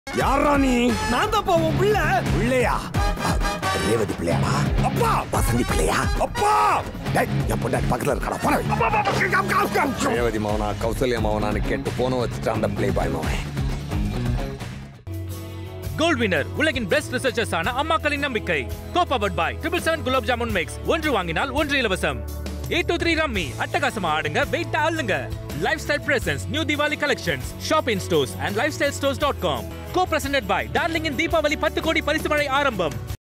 யாரா நீ நான் தான்ப்பா உன் பிள்ளை பிள்ளையா அ, ரேவதி பிள்ளையாடா அப்பா வசந்தி பிள்ளையா அப்பா டேய் என் பொண்டாட்டி பக்கத்துல இருக்காடா போன ரேவதி மவனா கௌசல்யா மவனான்னு கேட்டு போன வச்சுட்டு அந்த பிள்ளை பாய் மவன் கோல்ட் வினர் உலகின் பெஸ்ட் ரிசர்ச்சர்ஸ் ஆன அம்மாக்களின் நம்பிக்கை கோபாபட் பாய் triple seven gulab jamun mix ஒன்று வாங்கினால் ஒன்று இலவசம் எயிட் டூ த்ரீ ரம்மி அட்டகாசமா ஆடுங்க வெயிட் ஆளுங்க Lifestyle presents new Diwali collections shop in stores and lifestyle stores dot com co presented by டார்லிங்கின் தீபாவளி பத்து கோடி பரிசு மழை ஆரம்பம்